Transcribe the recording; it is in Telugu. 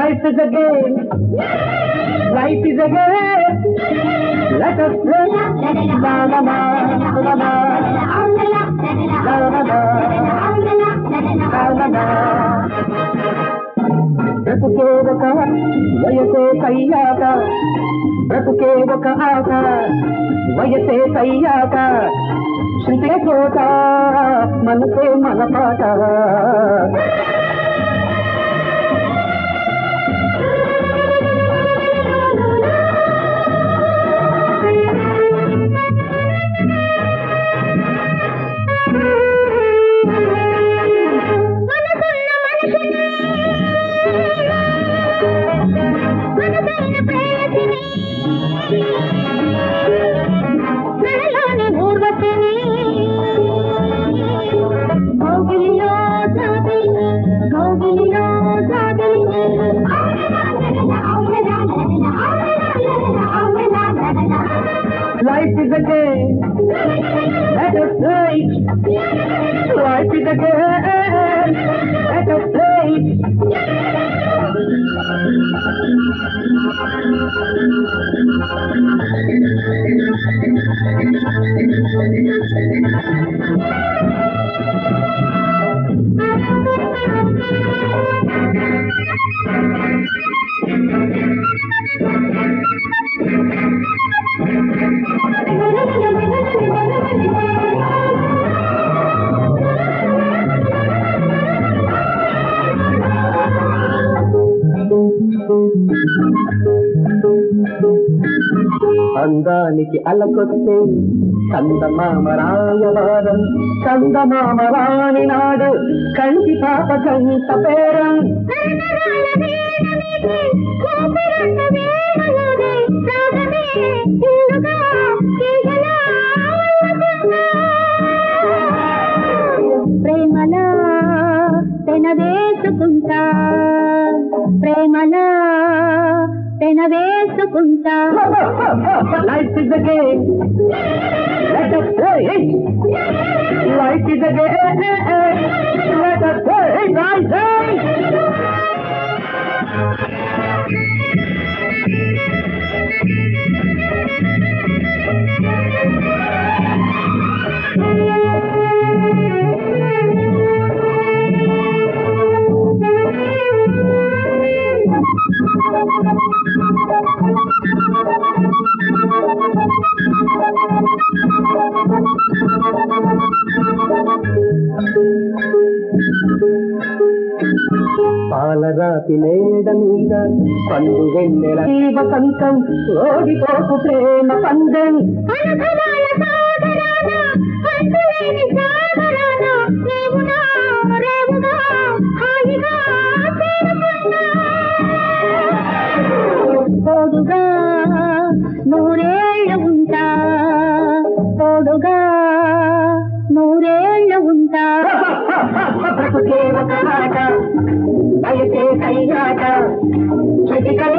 Life is a game. Life is a game. Let us play. La la la la la la la la la la. బ్రతుకే ఒక వయసే కయ్యాక బ్రతుకే ఒక ఆట వయసే కయ్యాక శృతే కోట మనసే మన పాట Life is a game. Let us play. Life is a game. Let us play. అందానికి అలకొస్తే కందమామ రాయవారం కందమామ రాణి నాడు కంటి పాప కంత పేరం ప్రేమలా పెనవేసుకుంటా ప్రేమలా పెనవేసుకుంటా Life is a game. Let us play. Life is a game. Let us play. Right, పాలరాతి మేడ మీద పండు వెన్నెల ఈ వసంతం ఓడిపోకు ప్రేమ పందెం అనుభవాల సాగరాన అంతులేని సాగరాన రేవునా రేవుగా హాయిగా చేరుకున్నా తోడుగా నూరేళ్ళు ఉంటా తోడుగా నూరేళ్ళు ఉంటా బ్రతుకే ఒక ఆట వయసే కయ్యాట చెటికై